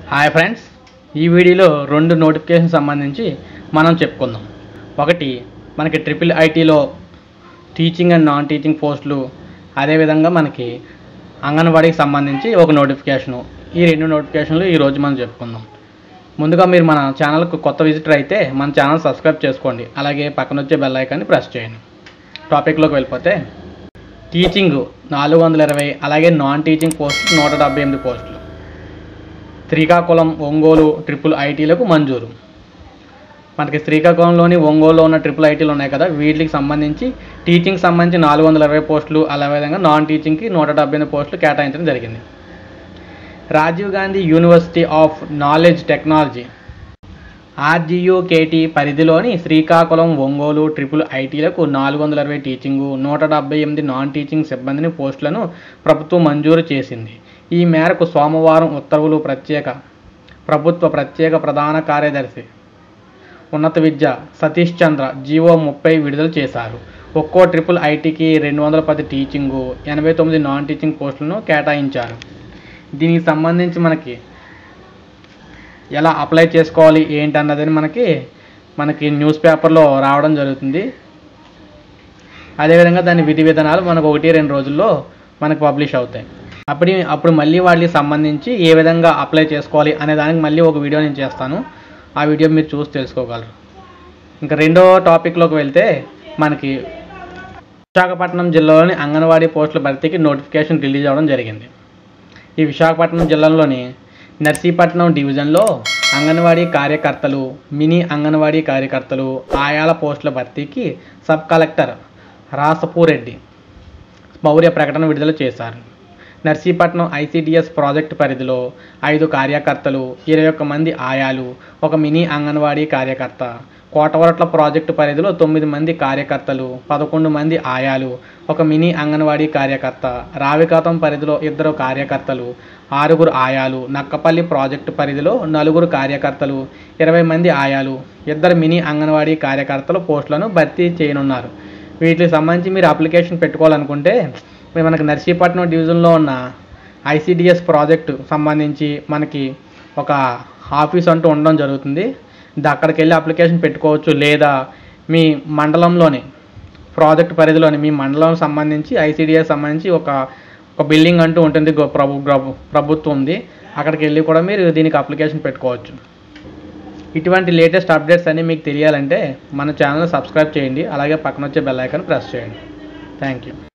hi friends ఈ వీడియోలో రెండు నోటిఫికేషన్ సంబంధించి మనం చెప్పుకుందాం ఒకటి మనకి ట్రిపుల్ ఐటీలో టీచింగ్ అండ్ నాన్ టీచింగ్ పోస్టులు అదేవిధంగా మనకి అంగన్వాడీకి సంబంధించి ఒక నోటిఫికేషను ఈ రెండు నోటిఫికేషన్లు ఈరోజు మనం చెప్పుకుందాం ముందుగా మీరు మన ఛానల్కు కొత్త విజిటర్ అయితే మన ఛానల్ సబ్స్క్రైబ్ చేసుకోండి అలాగే పక్కన వచ్చే బెల్ ఐకాన్ని ప్రెస్ చేయండి టాపిక్లోకి వెళ్ళిపోతే టీచింగ్ నాలుగు వందల ఇరవై అలాగే నాన్ టీచింగ్ పోస్టులు నూట డెబ్బై ఎనిమిది పోస్టులు శ్రీకాకుళం ఒంగోలు ట్రిపుల్ ఐటీలకు మంజూరు మనకి శ్రీకాకుళంలోని ఒంగోలులో ఉన్న ట్రిపుల్ ఐటీలు ఉన్నాయి కదా వీటికి సంబంధించి టీచింగ్ సంబంధించి నాలుగు వందల ఇరవై పోస్టులు అదేవిధంగా నాన్ టీచింగ్కి నూట డెబ్బై ఎనిమిది పోస్టులు కేటాయించడం జరిగింది Rajiv Gandhi university of knowledge technology RGUKT పరిధిలోని శ్రీకాకుళం ఒంగోలు ట్రిపుల్ ఐటీలకు నాలుగు వందల ఇరవై టీచింగు నూట డెబ్బై ఎనిమిది నాన్ టీచింగ్ సిబ్బందిని పోస్టులను ప్రభుత్వం మంజూరు చేసింది ఈ మేరకు సోమవారం ఉత్తర్వులు ప్రత్యేక ప్రభుత్వ ప్రత్యేక ప్రధాన కార్యదర్శి ఉన్నత విద్య సతీష్ చంద్ర జీవో ముప్పై విడుదల చేశారు ఒక్కో ట్రిపుల్ ఐటీకి రెండు వందల పది టీచింగు ఎనభై తొమ్మిది నాన్ టీచింగ్ పోస్టులను కేటాయించారు దీనికి సంబంధించి మనకి ఎలా అప్లై చేసుకోవాలి ఏంటి అన్నదని మనకి మనకి న్యూస్ పేపర్లో రావడం జరుగుతుంది అదేవిధంగా దాని విధి విధానాలు మనకు ఒకటి రెండు రోజుల్లో మనకు పబ్లిష్ అవుతాయి అప్పుడు అప్పుడు మళ్ళీ వాటికి సంబంధించి ఏ విధంగా అప్లై చేసుకోవాలి అనే దానికి మళ్ళీ ఒక వీడియో నేను చేస్తాను ఆ వీడియో మీరు చూసి తెలుసుకోగలరు ఇంకా రెండో టాపిక్లోకి వెళ్తే మనకి విశాఖపట్నం జిల్లాలోని అంగన్వాడీ పోస్టుల భర్తీకి నోటిఫికేషన్ రిలీజ్ అవ్వడం జరిగింది ఈ విశాఖపట్నం జిల్లాలోని నర్సీపట్నం డివిజన్లో అంగన్వాడీ కార్యకర్తలు మినీ అంగన్వాడీ కార్యకర్తలు ఆయాల పోస్టుల భర్తీకి సబ్ కలెక్టర్ రాసపూరెడ్డి మౌర్య ప్రకటన విడుదల చేశారు నర్సీపట్నం ఐసిడిఎస్ ప్రాజెక్టు పరిధిలో ఐదు కార్యకర్తలు ఇరవై ఒక్క మంది ఆయాలు ఒక మినీ అంగన్వాడీ కార్యకర్త కోటవరట్ల ప్రాజెక్టు పరిధిలో తొమ్మిది మంది కార్యకర్తలు పదకొండు మంది ఆయాలు ఒక మినీ అంగన్వాడీ కార్యకర్త రావికాతం పరిధిలో ఇద్దరు కార్యకర్తలు ఆరుగురు ఆయాలు నక్కపల్లి ప్రాజెక్టు పరిధిలో నలుగురు కార్యకర్తలు ఇరవై మంది ఆయాలు ఇద్దరు మినీ అంగన్వాడీ కార్యకర్తలు పోస్టులను భర్తీ చేయనున్నారు వీటికి సంబంధించి మీరు అప్లికేషన్ పెట్టుకోవాలనుకుంటే మరి మనకి నర్సీపట్నం డివిజన్లో ఉన్న ఐసిడిఎస్ ప్రాజెక్టు సంబంధించి మనకి ఒక ఆఫీస్ అంటూ ఉండడం జరుగుతుంది ద- అక్కడికి వెళ్ళి అప్లికేషన్ పెట్టుకోవచ్చు లేదా మీ మండలంలోని ప్రాజెక్ట్ పరిధిలోని మీ మండలం సంబంధించి ఐసిడిఎస్ సంబంధించి ఒక ఒక బిల్డింగ్ అంటూ ఉంటుంది గో- ప్రభు ప్రభు ప్రభుత్వం ఉంది అక్కడికి వెళ్ళి కూడా మీరు దీనికి అప్లికేషన్ పెట్టుకోవచ్చు ఇటువంటి లేటెస్ట్ అప్డేట్స్ అన్నీ మీకు తెలియాలంటే మన ఛానల్ సబ్స్క్రైబ్ చేయండి అలాగే పక్కన వచ్చే బెల్ ఐకాన్ ప్రెస్ చేయండి థ్యాంక్ యూ